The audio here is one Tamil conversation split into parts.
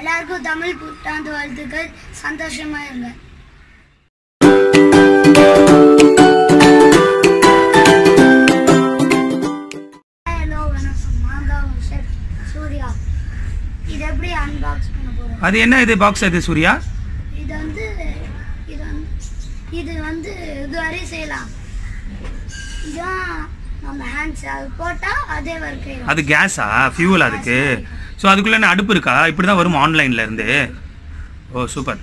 எல்லாருக்கும் தமிழ் புத்தாண்டு வாழ்த்துக்கள் சந்தோஷமா இருங்க ஹலோ வணக்கம் மாங்காய் ஷெஃப் சூர்யா இது எப்படி அன்பாக்ஸ் பண்ண போறோம் அது என்ன இது பாக்ஸ் அது சூர்யா இது வந்து இது வந்து இது வந்து இதுவரை செய்யலாம் இதான் நம்ம ஹேண்ட்ஸ் அது போட்டா அதே ஒர்க் ஆயிடும் அது கேஸா ஃபியூவல் அதுக்கு ஸோ அதுக்குள்ள என்ன அடுப்பு இருக்கா இப்படி தான் வரும் ஆன்லைன்ல இருந்து ஓ சூப்பர்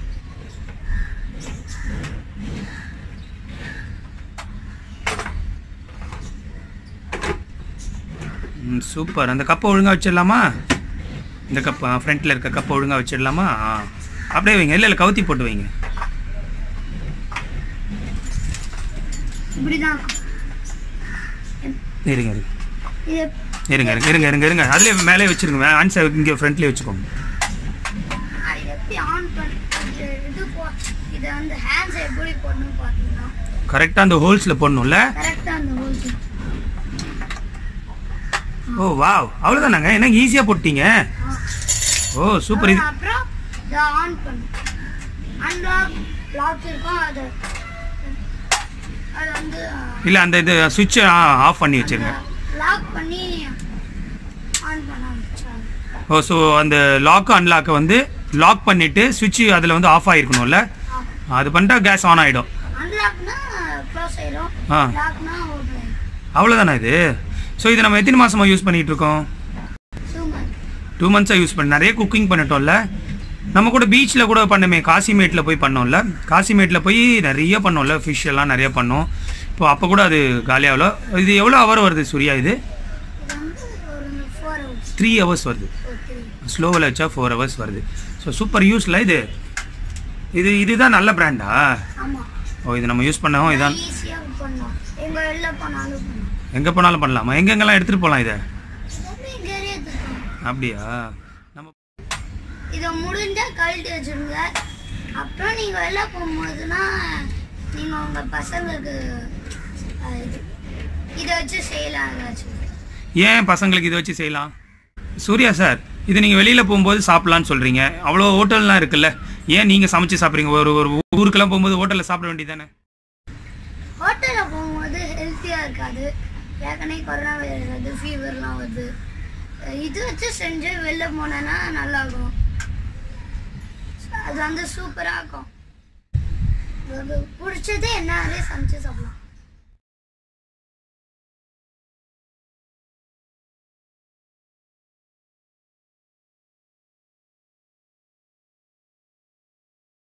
ம் சூப்பர் அந்த கப்பை ஒழுங்கா வச்சிடலாமா இந்த கப் ஃப்ரண்ட்டில் இருக்க கப்பை ஒழுங்கா வச்சிடலாமா ஆ. அப்படியே வைங்க இல்லை இல்லை கவுத்தி போட்டு வைங்க இப்படிதான் இருங்க இருங்க இது இருங்க இருங்க இருங்க இருங்க இருங்க அதுலேயே மேலே வச்சிருங்க ஆன்சர் இங்கே ஃப்ரண்ட்லேயே வச்சுக்கோங்க அது எப்படி ஆன் பண்ணி இது போ இதை வந்து ஹேண்ட்ஸ் எப்படி போடணும் பார்த்தீங்கன்னா கரெக்டாக அந்த ஹோல்ஸில் போடணும்ல கரெக்டாக அந்த ஹோல்ஸ் ஓ வாவ் அவ்வளோதானாங்க என்ன ஈஸியாக போட்டீங்க ஓ சூப்பர் இது அப்புறம் இதை ஆன் பண்ணு அன்லாக் லாக் இருக்கும் அது அது வந்து இல்லை அந்த இது சுவிட்சை ஆஃப் பண்ணி வச்சிருங்க லாக் பண்ணி ஆன் பண்ண ஆரம்பிச்சாங்க ஓ ஸோ அந்த லாக் அன்லாக்கை வந்து லாக் பண்ணிவிட்டு சுவிட்ச் அதில் வந்து ஆஃப் ஆகிருக்கணும்ல அது பண்ணிட்டா கேஸ் ஆன் ஆகிடும் அன்லாக்னா க்ளோஸ் ஆயிடும் ஆ லாக்னா ஓப்பன் ஆயிடும் அவ்வளோதானா இது ஸோ இது நம்ம எத்தனை மாதமாக யூஸ் பண்ணிகிட்டு இருக்கோம் சூப்பர் டூ மந்த்ஸாக யூஸ் பண்ணி நிறைய குக்கிங் பண்ணிட்டோம்ல நம்ம கூட பீச்சில் கூட பண்ணோமே காசிமேட்டில் போய் பண்ணோம்ல காசிமேட்டில் போய் நிறைய பண்ணோம்ல ஃபிஷ் எல்லாம் நிறைய பண்ணோம் இப்போ அப்போ கூட அது காலியாகல இது எவ்வளோ ஹவர் வருது சூர்யா இது இது வந்து ஒரு ஃபோர் ஹவர்ஸ் த்ரீ ஹவர்ஸ் வருது ஓகே ஸ்லோவில் வச்சா ஃபோர் ஹவர்ஸ் வருது ஸோ சூப்பர் யூஸில் இது இது இதுதான் நல்ல பிராண்டா ஆமாம் ஓ இது நம்ம யூஸ் பண்ணோம் இதான் ஈஸியாக பண்ணலாம் எங்கே வெளில போனாலும் பண்ணலாம் எங்கே போனாலும் பண்ணலாமா எங்கெங்கெல்லாம் எடுத்துகிட்டு போகலாம் இதை எல்லாமே இங்கேயே எடுத்துக்கலாம் அப்படியா நம்ம இதை முடிஞ்சா கழட்டி வச்சிருங்க அப்புறம் நீங்கள் வெளில போகும்போதுனா நீங்கள் உங்கள் பசங்களுக்கு அஹ், இது- இதை வச்சு செய்யலாம் ஏதாச்சும் ஏன் பசங்களுக்கு இதை வச்சு செய்யலாம் சூர்யா சார் இது நீங்கள் வெளியில் போகும்போது சாப்பிட்லான்னு சொல்கிறீங்க அவ்வளோ ஹோட்டல்லாம் இருக்குல்ல ஏன் நீங்கள் சமைச்சு சாப்பிட்றீங்க ஒரு ஒரு ஊருக்கெல்லாம் போகும்போது ஹோட்டலில் சாப்பிட வேண்டியதானே ஹோட்டலில் போகும்போது ஹெல்த்தியாக இருக்காது ஏற்கனவே கொரோனா வருது ஃபீவர்லாம் வருது அஹ், இது வச்சு செஞ்சு வெளில போனேன்னா நல்லாயிருக்கும் அது வந்து சூப்பராக இருக்கும் உங்களுக்கு பிடிச்சது என்ன சமைச்சு சாப்பிடலாம்